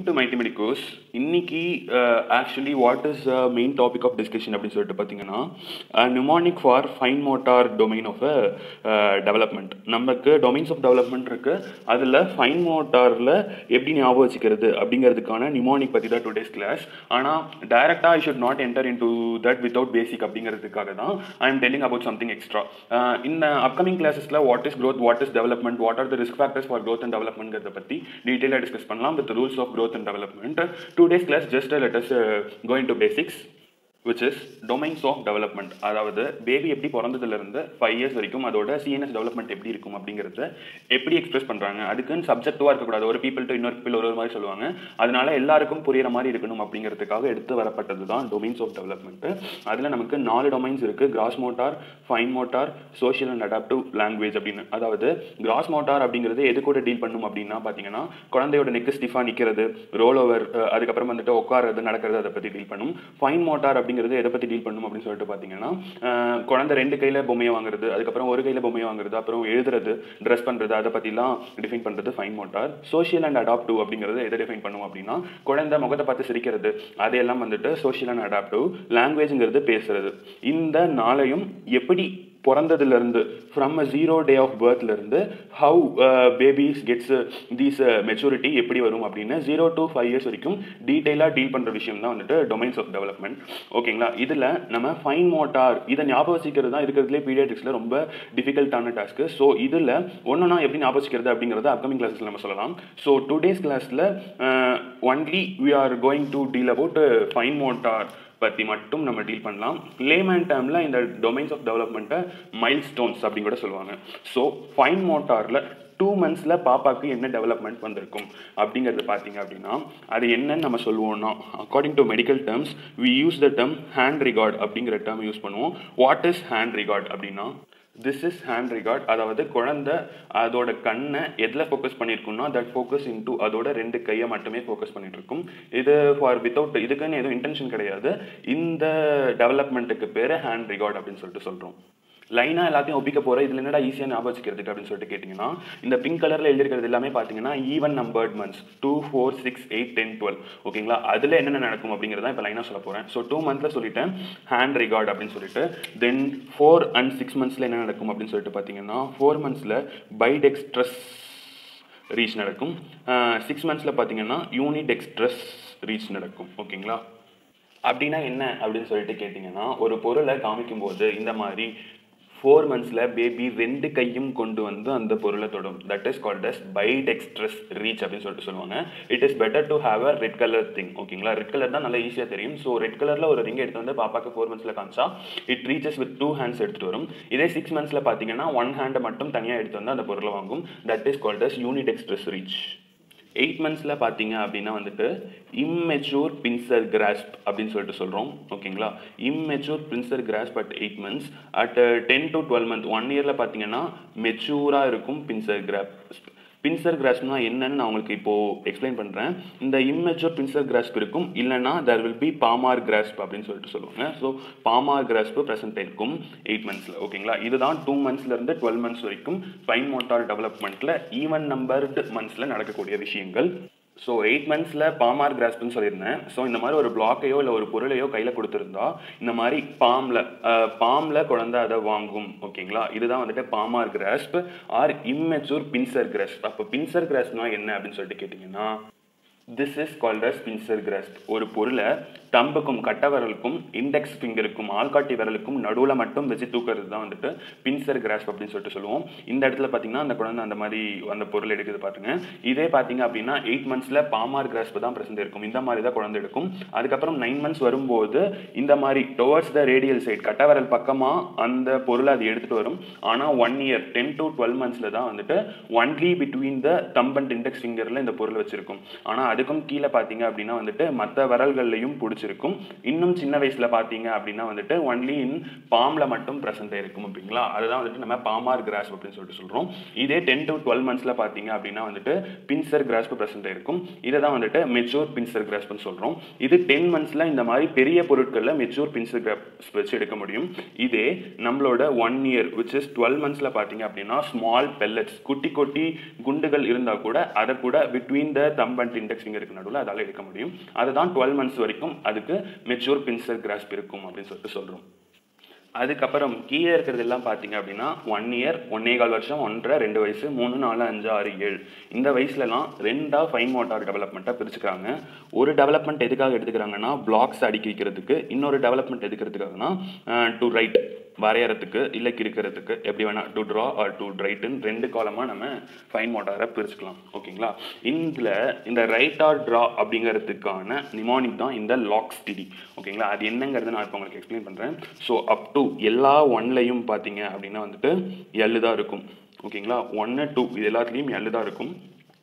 welcome to Mightymedi course இன்னைக்கு actually what is main topic of discussion அப்படின்னு சொல்லிட்டு பார்த்தீங்கன்னா mnemonic for fine motor domain of development நமக்கு domains of development இருக்கு அதில் ஃபைன் மோட்டாரில் எப்படி ஞாபகம் வச்சுக்கிறது அப்படிங்கிறதுக்கான நிமானிக் பற்றி தான் டுடேஸ் கிளாஸ் ஆனால் டைரக்டாக I should not enter into that without basic அப்படிங்கிறதுக்காக தான் I am telling about something extra இந்த அப்கமிங் கிளாஸஸில் what is growth what is development what are the risk factors for growth and டெவலப்மெண்ட்ங்கிறத பற்றி டீட்டெயிலாக discuss பண்ணலாம் with rules of growth and development today's class just let us going to basics which is domains of development அதாவது baby எப்படி பிறந்ததுலேருந்து five years வரைக்கும் அதோட CNS development எப்படி இருக்கும் அப்படிங்கிறத எப்படி எக்ஸ்பிரஸ் பண்ணுறாங்க அதுக்குன்னு சப்ஜெக்டிவாக இருக்கக்கூடாது ஒரு பீப்பிள் டு இன்னொரு பீப்பிள் ஒரு ஒரு மாதிரி சொல்லுவாங்க அதனால எல்லாருக்கும் புரியுற மாதிரி இருக்கணும் அப்படிங்கிறதுக்காக எடுத்து வரப்பட்டது தான் டொமைன்ஸ் ஆஃப் டெவலப்மெண்ட் அதில் நமக்கு நாலு டொமைன்ஸ் இருக்குது gross motor fine motor social and adaptive language அப்படின்னு அதாவது கிராஸ் மோட்டார் அப்படிங்கிறது எது கூட டீல் பண்ணும் அப்படின்னா பார்த்தீங்கன்னா குழந்தையோட நெக்கு ஸ்டிஃபாக நிற்கிறது ரோல் ஓவர் அதுக்கப்புறம் வந்துட்டு உட்காரது நடக்கிறது அதை பற்றி டீல் பண்ணும் ஃபைன் மோட்டார் அப்படிங்கிறது எதை பற்றி டீல் பண்ணும் அப்படின்னு சொல்லிட்டு பார்த்தீங்கன்னா அஹ், குழந்தை ரெண்டு கையில் பொம்மையை வாங்குறது அதுக்கப்புறம் ஒரு கையில் பொம்மையை வாங்குறது அப்புறம் எழுதுறது ட்ரெஸ் பண்ணுறது அதை பற்றிலாம் டிஃபைன் பண்ணுறது fine motor social and adaptive அப்படிங்கிறது எதை டிஃபைன் பண்ணும் அப்படின்னா குழந்தை முகத்தை பார்த்து சிரிக்கிறது அதையெல்லாம் வந்துட்டு சோஷியல் அண்ட் அடாப்டிவ் லாங்குவேஜ்ங்கிறது பேசுறது இந்த நாளையும் எப்படி பிறந்ததுலேருந்து from a zero day of பர்த்லேருந்து how babies gets these maturity எப்படி வரும் அப்படின்னு ஜீரோ டு ஃபைவ் இயர்ஸ் வரைக்கும் டீட்டெயிலாக டீல் பண்ணுற விஷயம் தான் வந்துட்டு டொமைன்ஸ் ஆஃப் டெவலப்மெண்ட் ஓகேங்களா இதில் நம்ம ஃபைன் மோட்டார் இதை ஞாபகம் வச்சுக்கிறது தான் இருக்கிறதுலே பீடியாட்ரிக்ஸில் ரொம்ப டிஃபிகல்ட்டான டாஸ்க்கு ஸோ இதில் ஒன்றுனா எப்படி ஞாபகம் வச்சுக்கிறது அப்படிங்கிறத அப்கமிங் கிளாஸில் நம்ம சொல்லலாம் ஸோ டூ டேஸ் கிளாஸில் only we are going to deal about fine motor பற்றி மட்டும் நம்ம டீல் பண்ணலாம் லேமேன் டேர்மில் இந்த டொமைன்ஸ் ஆஃப் டெவலப்மெண்ட்டை மைல் ஸ்டோன்ஸ் அப்படின்னு கூட சொல்லுவாங்க ஸோ ஃபைன் மோட்டாரில் டூ மந்த்ஸில் பாப்பாக்கு என்ன டெவலப்மெண்ட் வந்திருக்கும் அப்படிங்கிறது பார்த்தீங்க அப்படின்னா அது என்னன்னு நம்ம சொல்லுவோம்னா according to medical terms we use the term hand regard அப்படிங்கிற டேர்ம் யூஸ் பண்ணுவோம் வாட் இஸ் ஹேண்ட் ரிகார்ட் அப்படின்னா திஸ் இஸ் ஹேண்ட் ரிகார்ட் அதாவது குழந்தை அதோட கண்ணை எதில் ஃபோக்கஸ் பண்ணியிருக்குன்னா தட் ஃபோக்கஸ் இன்டூ அதோட ரெண்டு கையை மட்டுமே ஃபோக்கஸ் பண்ணிட்டு இருக்கும் இது ஃபார் வித்தவுட் இதுக்குன்னு எதுவும் இன்டென்ஷன் கிடையாது இந்த டெவலப்மெண்ட்டுக்கு பேர் ஹேண்ட் ரிகார்ட் அப்படின்னு சொல்லிட்டு சொல்கிறோம் லைனாக எல்லாத்தையும் ஒப்பிக்க போகிற இதில் என்னடா ஈஸியாக ஞாபகம் வச்சுக்கிறதுக்கு அப்படின்னு சொல்லிட்டு கேட்டிங்கன்னா இந்த பிங்க் கலரில் எழுதிருக்கிறது எல்லாமே பார்த்தீங்கன்னா even numbered months two four six eight ten twelve ஓகேங்களா அதில் என்னென்ன நடக்கும் அப்படிங்கிறத இப்போ லைனாக சொல்ல போகிறேன் ஸோ டூ மந்த்தில் சொல்லிட்டேன் ஹேண்ட் ரிகார்ட் அப்படின்னு சொல்லிட்டு தென் ஃபோர் அண்ட் சிக்ஸ் மந்த்ஸில் என்ன நடக்கும் அப்படின்னு சொல்லிட்டு பார்த்தீங்கன்னா ஃபோர் மந்த்ஸில் பைடெக்ஸ்ட்ரஸ் ரீச் நடக்கும் சிக்ஸ் மந்த்ஸில் பார்த்தீங்கன்னா யூனிட் எக்ஸ்ட்ரஸ் ரீச் நடக்கும் ஓகேங்களா அப்படின்னா என்ன அப்படின்னு சொல்லிட்டு கேட்டிங்கன்னா ஒரு பொருளை காமிக்கும்போது இந்த மாதிரி ஃபோர் மந்த்ஸில் பேபி ரெண்டு கையும் கொண்டு வந்து அந்த பொருளை தொடும் that is called as bidextrous reach அப்படின்னு சொல்லிட்டு சொல்லுவாங்க it is better to have a red colour thing ஓகேங்களா ரெட் கலர் தான் நல்லா ஈஸியாக தெரியும் ஸோ ரெட் கலரில் ஒரு ரிங் எடுத்து வந்து பாப்பாக்கு ஃபோர் மந்த்ஸில் காமிச்சா it reaches with two hands எடுத்துகிட்டு வரும் இதே சிக்ஸ் மந்த்ஸில் பார்த்தீங்கன்னா ஒன் ஹேண்டை மட்டும் தனியாக எடுத்து வந்து அந்த பொருளை வாங்கும் that is called as unidextrous reach eight மந்த்ஸில் பார்த்தீங்க அப்படின்னா வந்துட்டு இம்மெச்சூர் பின்சர் கிராஸ்ப் அப்படின்னு சொல்லிட்டு சொல்கிறோம் ஓகேங்களா immature pincer grasp at eight months at ten to twelve month one இயரில் பார்த்தீங்கன்னா மெச்சூராக இருக்கும் பின்சர் கிராஸ்ப் பின்சர் கிராஸ்ப்னா என்னன்னு நான் உங்களுக்கு இப்போ எக்ஸ்பிளைன் பண்ணுறேன் இந்த இம்மெச்சூர் பின்சர் கிராஸ்ப் இருக்கும் இல்லைனா there will be palmar grasp அப்படின்னு சொல்லிட்டு சொல்லுவாங்க ஸோ பாமார் கிராஸ்ப் ப்ரெசென்ட் இருக்கும் எயிட் மந்த்ஸில் ஓகேங்களா இதுதான் டூ மந்த்ஸ்லேருந்து டுவெல் மந்த்ஸ் வரைக்கும் ஃபைன் மோட்டார் டெவலப்மெண்ட்டில் ஈவன் நம்பர்டு மந்த்ஸில் நடக்கக்கூடிய விஷயங்கள் ஸோ எயிட் மந்த்ஸில் பாமார் கிராஸ்ப்னு சொல்லியிருந்தேன் ஸோ இந்த மாதிரி ஒரு பிளாக்கையோ இல்லை ஒரு பொருளையோ கையில் கொடுத்துருந்தா இந்த மாதிரி பாமில் பாமில் குழந்தை அதை வாங்கும் ஓகேங்களா இதுதான் வந்துட்டு palmar grasp or immature pincer grasp அப்போ பின்சர் கிராஸ்ப்னா என்ன அப்படின்னு சொல்லிட்டு கேட்டிங்கன்னா this is called as pincer grasp ஒரு பொருளை தம்புக்கும் கட்ட விரலுக்கும் இண்டெக்ஸ் ஃபிங்கருக்கும் ஆள்காட்டி விரலுக்கும் நடுவில் மட்டும் வச்சு தூக்குறது தான் வந்துட்டு பின்சர் கிராஸ்ப் அப்படின்னு சொல்லிட்டு சொல்லுவோம் இந்த இடத்துல பார்த்தீங்கன்னா அந்த குழந்தை அந்த மாதிரி அந்த பொருள் எடுக்குது பாருங்க இதே பார்த்தீங்க அப்படின்னா எயிட் மந்த்ஸில் பாமார் கிராஸ்ப் தான் பிரசன்ட் இருக்கும் இந்த மாதிரி தான் குழந்தை எடுக்கும் அதுக்கப்புறம் நைன் மந்த்ஸ் வரும்போது இந்த மாதிரி டுவர்ட்ஸ் த ரேடியல் சைட் கட்ட விரல் பக்கமாக அந்த பொருளை அது எடுத்துகிட்டு வரும் ஆனால் one year ten to twelve மந்த்ஸில் தான் வந்துட்டு only between the thumb and index ஃபிங்கரில் இந்த பொருள் வச்சிருக்கும் ஆனால் அதுக்கும் கீழே பார்த்தீங்க அப்படின்னா வந்துட்டு மற்ற விரல்கள்லையும் பிடிச்சிருக்கும் இன்னும் சின்ன வயசுல பார்த்தீங்க அப்படின்னா வந்துட்டு ஒன்லி இன் பாம்ல மட்டும் ப்ரெசென்ட் இருக்கும் அப்படிங்களா அதுதான் வந்துட்டு நம்ம பாமார் கிராஸ் அப்படின்னு சொல்லிட்டு சொல்றோம் இதே டென் டு டுவெல் மந்த்ஸ்ல பார்த்தீங்க அப்படின்னா வந்துட்டு பின்சர் கிராஸ்ப் ப்ரெசென்ட் இருக்கும் இதை தான் வந்துட்டு மெச்சூர் பின்சர் கிராஸ்ப்னு சொல்றோம் இது டென் மந்த்ஸ்ல இந்த மாதிரி பெரிய பொருட்களில் மெச்சூர் பின்சர் கிராஸ்ப் வச்சு எடுக்க முடியும் இதே நம்மளோட one year which is twelve மந்த்ஸ்ல பார்த்தீங்க அப்படின்னா ஸ்மால் பெல்லட்ஸ் குட்டி குட்டி குண்டுகள் இருந்தால் கூட அதை கூட between the thumb and index index ஃபிங்கருக்கு நடுவில் அதால் எடுக்க முடியும் அதுதான் டுவெல் மந்த்ஸ் வரைக்கும் அதுக்கு மெச்சூர் பின்சர் கிராஸ்ப் இருக்கும் அப்படின்னு சொல்லிட்டு சொல்கிறோம் அதுக்கப்புறம் கீழே இருக்கிறது எல்லாம் பார்த்தீங்க அப்படின்னா ஒன் இயர் ஒன்னே கால் வருஷம் ஒன்றரை ரெண்டு வயசு மூணு நாலு அஞ்சு ஆறு ஏழு இந்த வயசுலலாம் ரெண்டாக ஃபைன் மோட்டார் டெவலப்மெண்ட்டாக பிரிச்சுக்கிறாங்க ஒரு டெவலப்மெண்ட் எதுக்காக எடுத்துக்கிறாங்கன்னா பிளாக்ஸ் அடுக்கி வைக்கிறதுக்கு இன்னொரு டெவலப்மெண்ட் எதுக்கிறதுக்காகனா டு ரைட் வரையறதுக்கு இல்லை கிறுக்கிறதுக்கு எப்படி வேணால் டு ட்ரா ஆர் டு ரைட்டுன்னு ரெண்டு காலமாக நம்ம ஃபைன் மோட்டாரை பிரிச்சுக்கலாம் ஓகேங்களா இதில் இந்த ரைட் ஆர் ட்ரா அப்படிங்கிறதுக்கான நிமானிக் தான் இந்த லாக் ஸ்டிடி ஓகேங்களா அது என்னங்கிறத நான் இப்போ உங்களுக்கு எக்ஸ்பிளைன் பண்ணுறேன் ஸோ அப் டு எல்லா ஒன்லையும் பார்த்தீங்க அப்படின்னா வந்துட்டு எல்லு தான் இருக்கும் ஓகேங்களா ஒன்று டூ இது எல்லாத்துலேயும் எல்லு தான் இருக்கும்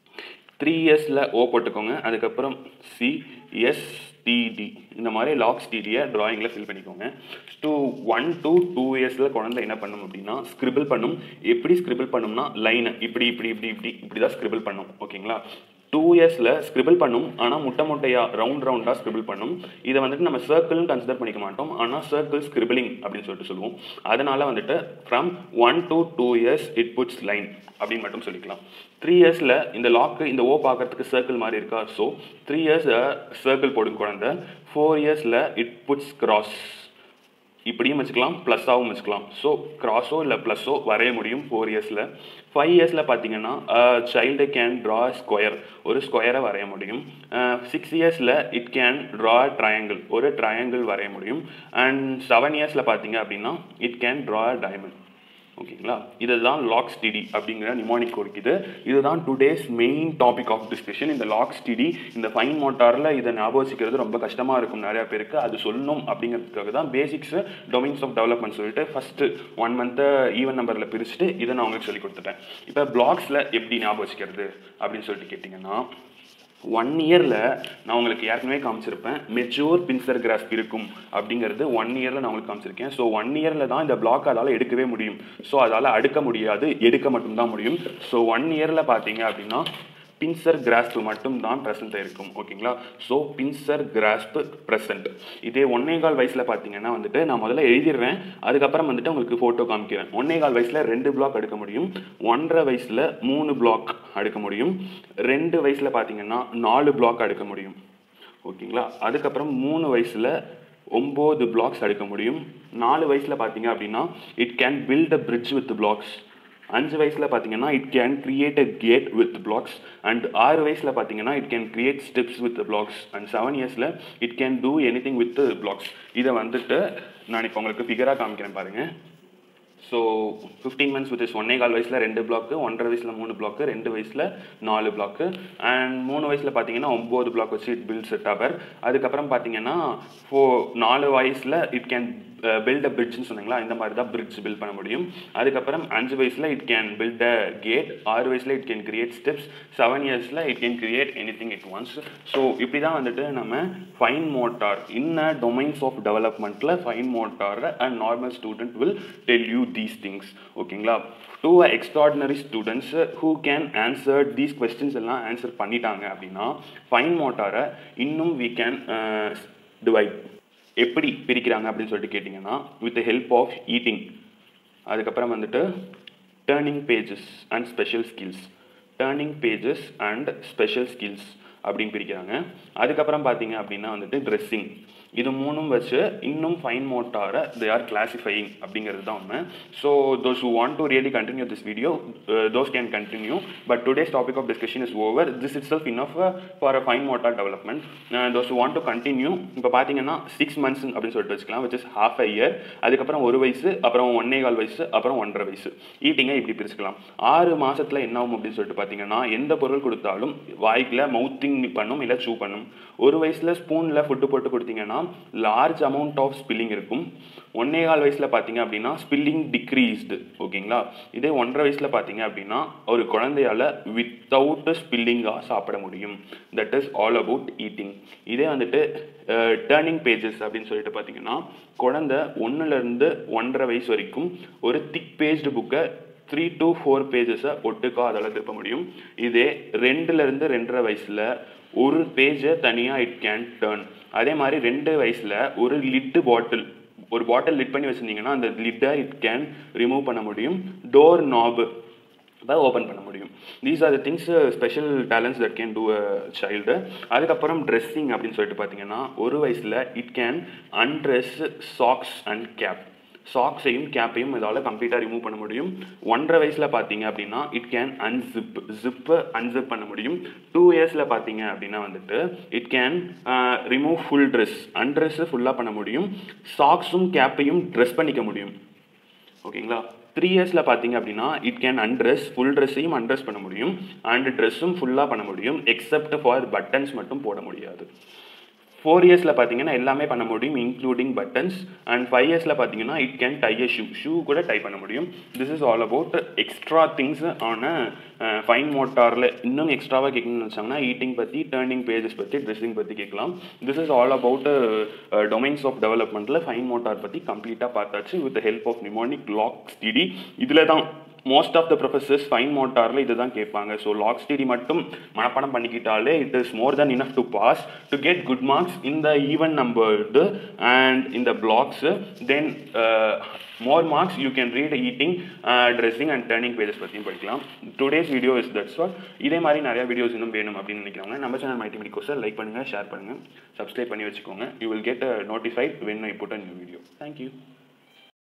த்ரீ இயர்ஸில் ஓ போட்டுக்கோங்க அதுக்கப்புறம் சி எஸ் டிடி இந்த மாதிரி லாக்ஸ் டிடியை ட்ராயிங்கில் ஃபில் பண்ணிக்கோங்க டூ ஒன் டூ டூ இயர்ஸில் குழந்தை என்ன பண்ணும் அப்படின்னா ஸ்கிரிபிள் பண்ணும் எப்படி ஸ்கிரிபிள் பண்ணும்னா லைனை இப்படி இப்படி இப்படி இப்படி இப்படி தான் ஸ்கிரிபிள் பண்ணும் ஓகேங்களா டூ இயர்ஸில் ஸ்கிரிபிள் பண்ணும் ஆனால் முட்டை முட்டையாக ரவுண்ட் ரவுண்டாக ஸ்கிரிபிள் பண்ணும் இதை வந்துட்டு நம்ம சர்க்கிள்னு கன்சிடர் பண்ணிக்க மாட்டோம் ஆனால் சர்க்கிள் ஸ்கிரிபிளிங் அப்படின்னு சொல்லிட்டு சொல்லுவோம் அதனால் வந்துட்டு from one to two years it puts line அப்படின்னு மட்டும் சொல்லிக்கலாம் த்ரீ இயர்ஸில் இந்த லாக்கு இந்த ஓ பார்க்கறதுக்கு சர்க்கிள் மாதிரி இருக்கா ஸோ த்ரீ இயர்ஸ் சர்க்கிள் போடும் குழந்தை ஃபோர் இயர்ஸில் இட் புட்ஸ் கிராஸ் இப்படியும் வச்சுக்கலாம் ப்ளஸ்ஸாகவும் வச்சுக்கலாம் ஸோ கிராஸோ இல்லை ப்ளஸ்ஸோ வரைய முடியும் ஃபோர் இயர்ஸில் ஃபைவ் இயர்ஸில் பார்த்தீங்கன்னா சைல்டு கேன் ட்ரா ஸ்கொயர் ஒரு ஸ்கொயரை வரைய முடியும் சிக்ஸ் இயர்ஸில் இட் கேன் ட்ரா ட்ரையாங்கிள் ஒரு ட்ரையாங்கிள் வரைய முடியும் அண்ட் செவன் இயர்ஸில் பார்த்தீங்க அப்படின்னா இட் கேன் ட்ரா டைமண்ட் ஓகேங்களா இதுதான் லாக் ஸ்டிடி அப்படிங்கிற நிமானிக் கொடுக்குது இதுதான் today's main topic of discussion இந்த லாக் ஸ்டிடி இந்த ஃபைன் மோட்டாரில் இதை ஞாபகம் வச்சுக்கிறது ரொம்ப கஷ்டமாக இருக்கும் நிறையா பேருக்கு அது சொல்லணும் அப்படிங்கிறதுக்காக தான் பேசிக்ஸ் டொமைன்ஸ் ஆஃப் டெவலப்மெண்ட் சொல்லிட்டு ஃபஸ்ட்டு ஒன் மந்த்தை ஈவன் நம்பரில் பிரிச்சுட்டு இதை நான் உங்களுக்கு சொல்லி கொடுத்துட்டேன் இப்போ பிளாக்ஸில் எப்படி ஞாபகம் வச்சுக்கிறது அப்படின்னு சொல்லிட்டு கேட்டிங்கன்னா ஒன் இயரில் நான் உங்களுக்கு ஏற்கனவே காமிச்சிருப்பேன் மெச்சூர் பின்சர் கிராஸ்ப் இருக்கும் அப்படிங்கிறது ஒன் இயரில் நான் உங்களுக்கு காமிச்சிருக்கேன் ஸோ ஒன் இயரில் தான் இந்த பிளாக் அதால் எடுக்கவே முடியும் ஸோ அதால் அடுக்க முடியாது எடுக்க மட்டும்தான் முடியும் ஸோ ஒன் இயரில் பார்த்தீங்க அப்படின்னா பின்சர் கிராஸ்ப் மட்டும் தான் ப்ரெசென்ட் இருக்கும் ஓகேங்களா ஸோ பின்சர் கிராஸ்ப் ப்ரெசென்ட் இதே ஒன்னே கால் வயசில் பார்த்தீங்கன்னா வந்துட்டு நான் முதல்ல எழுதிடுறேன் அதுக்கப்புறம் வந்துட்டு உங்களுக்கு ஃபோட்டோ காமிக்கிறேன் ஒன்னே கால் வயசில் ரெண்டு பிளாக் எடுக்க முடியும் ஒன்றரை வயசில் மூணு பிளாக் அடுக்க முடியும் ரெண்டு வயசில் பார்த்தீங்கன்னா நாலு பிளாக் அடுக்க முடியும் ஓகேங்களா அதுக்கப்புறம் மூணு வயசில் ஒம்பது பிளாக்ஸ் அடுக்க முடியும் நாலு வயசில் பார்த்தீங்க அப்படின்னா it can build a bridge with blocks அஞ்சு வயசில் பார்த்தீங்கன்னா it can create a gate with blocks and ஆறு வயசில் பார்த்தீங்கன்னா it can create steps with blocks and seven இயர்ஸில் it can do any thing with blocks இதை வந்துட்டு நான் இப்போ உங்களுக்கு ஃபிகராக காமிக்கிறேன் பாருங்கள் so fifteen months with is ஒன்னே கால் வயசில் ரெண்டு பிளாக்கு ஒன்றரை வயசில் மூணு பிளாக்கு ரெண்டு வயசில் நாலு பிளாக்கு அண்ட் மூணு வயசில் பார்த்தீங்கன்னா ஒம்பது பிளாக் வச்சு இட் பில்ட்ஸ் எ டவர் அதுக்கப்புறம் பார்த்தீங்கன்னா ஃபோ நாலு வயசில் இட் கேன் பில்ட் அ பிரிட்ஜ்னு சொன்னீங்களா இந்த மாதிரி தான் பிரிட்ஜ் பில்ட் பண்ண முடியும் அதுக்கப்புறம் அஞ்சு வயசில் it can build a gate ஆறு வயசில் it can create steps seven இயர்ஸில் it can create any thing it once so இப்படி தான் வந்துட்டு நம்ம ஃபைன் மோட்டார் இன்ன டொமைன்ஸ் ஆஃப் டெவலப்மெண்ட்டில் fine motor and normal student will tell you these things ஓகேங்களா two extraordinary students who can answer these questions எல்லாம் answer பண்ணிட்டாங்க அப்படின்னா ஃபைன் மோட்டாரை இன்னும் வி கேன் டிவைட் எப்படி பிரிக்கிறாங்க அப்படின்னு சொல்லிட்டு கேட்டிங்கன்னா வித் ஹெல்ப் ஆஃப் ஈட்டிங் அதுக்கப்புறம் வந்துட்டு turning pages and special skills turning pages and special skills அப்படின்னு பிரிக்கிறாங்க அதுக்கப்புறம் பார்த்தீங்க அப்படின்னா வந்துட்டு ட்ரெஸ்ஸிங் இது மூணும் வச்சு இன்னும் ஃபைன் மோட்டாரை தே ஆர் கிளாசிஃபையிங் அப்படிங்கிறது தான் உண்மை so those who want to really continue this video those can continue but today's topic of discussion is over this itself enough for a fine motor development those who want to continue இப்போ பார்த்தீங்கன்னா six months அப்படின்னு சொல்லிட்டு வச்சுக்கலாம் which is half a year அதுக்கப்புறம் ஒரு வயசு அப்புறம் ஒன்னே கால் வயசு அப்புறம் ஒன்றரை வயசு ஈட்டிங்கை இப்படி பிரிச்சுக்கலாம் ஆறு மாதத்தில் என்ன ஆகும் அப்படின்னு சொல்லிட்டு பார்த்தீங்கன்னா எந்த பொருள் கொடுத்தாலும் வாய்க்கில் மவுத்திங் பண்ணும் இல்லை சூ பண்ணும் ஒரு வயசில் ஸ்பூனில் ஃபுட்டு போட்டு கொடுத்தீங்கன்னா லார்ஜ் அமௌண்ட் ஆஃப் ஸ்பில்லிங் இருக்கும் ஒன்னே கால் வயசில் பார்த்தீங்க அப்படின்னா ஸ்பில்லிங் டிக்ரீஸ்டு ஓகேங்களா இதே ஒன்றரை வயசில் பார்த்தீங்க அப்படின்னா ஒரு குழந்தையால் வித்தவுட் ஸ்பில்லிங்காக சாப்பிட முடியும் that is all about eating இதே வந்துட்டு டேர்னிங் பேஜஸ் அப்படின்னு சொல்லிட்டு பார்த்தீங்கன்னா குழந்தை ஒன்றுலேருந்து ஒன்றரை வயசு வரைக்கும் ஒரு திக் பேஜ்டு புக்கை த்ரீ டு ஃபோர் பேஜஸை ஒட்டுக்கா அதில் திருப்ப முடியும் இதே ரெண்டுலேருந்து ரெண்டரை வயசில் ஒரு பேஜை தனியாக இட் கேன் டேர்ன் அதே மாதிரி ரெண்டு வயசில் ஒரு லிட்டு பாட்டில் ஒரு பாட்டில் லிட் பண்ணி வச்சுருந்தீங்கன்னா அந்த லிட்டை இட் கேன் ரிமூவ் பண்ண முடியும் டோர் நாபு இப்போ ஓப்பன் பண்ண முடியும் these are the things special talents that can do a child அதுக்கப்புறம் ட்ரெஸ்ஸிங் அப்படின்னு சொல்லிட்டு பார்த்தீங்கன்னா ஒரு வயசில் it can undress socks and cap சாக்ஸையும் கேப்பையும் இதால் கம்ப்ளீட்டாக ரிமூவ் பண்ண முடியும் ஒன்றரை வயசில் பார்த்தீங்க அப்படின்னா it can unzip zip unzip பண்ண முடியும் டூ இயர்ஸில் பார்த்தீங்க அப்படின்னா வந்துட்டு it can remove full dress undress ஃபுல்லாக பண்ண முடியும் சாக்ஸும் கேப்பையும் ட்ரெஸ் பண்ணிக்க முடியும் ஓகேங்களா த்ரீ இயர்ஸில் பார்த்தீங்க அப்படின்னா இட் கேன் அன்ட்ரெஸ் ஃபுல் ட்ரெஸ்ஸையும் அன்ட்ரெஸ் பண்ண முடியும் அண்ட் ட்ரெஸ்ஸும் ஃபுல்லாக பண்ண முடியும் எக்ஸப்ட் ஃபார் பட்டன்ஸ் மட்டும் போட முடியாது ஃபோர் இயர்ஸில் பார்த்தீங்கன்னா எல்லாமே பண்ண முடியும் இன்க்ளூடிங் பட்டன்ஸ் அண்ட் ஃபைவ் இயர்ஸில் பார்த்தீங்கன்னா it can tie a shoe shoe கூட டை பண்ண முடியும் this is all about extra things ஆன ஃபைன் மோட்டாரில் இன்னும் எக்ஸ்ட்ராவாக கேட்கணும்னு நினச்சாங்கன்னா ஈட்டிங் பற்றி டேர்னிங் பேஜஸ் பற்றி ட்ரெஸ்ஸிங் பற்றி கேட்கலாம் this is all about domains of டெவலப்மெண்ட்டில் ஃபைன் மோட்டார் பற்றி கம்ப்ளீட்டாக பார்த்தாச்சு with help of mnemonic lock study இதில் தான் most of the professors fine மோட்டாரில் இது தான் கேட்பாங்க ஸோ லாக் ஸ்டடி மட்டும் மனப்பாடம் பண்ணிக்கிட்டாலே it is more than enough to pass to get good marks in the even numbered and இந்த blocks then more marks you can read eating dressing and turning pages பற்றியும் படிக்கலாம் today's video is that's all இதே மாதிரி நிறைய videos இன்னும் வேணும் அப்படின்னு நினைக்கிறவங்க நம்ம சேனல் மைட்டி மெடிக்கோஸை லைக் பண்ணுங்கள் ஷேர் பண்ணுங்கள் சப்ஸ்கிரைப் பண்ணி வச்சுக்கோங்க you will get notified when I put a new video thank you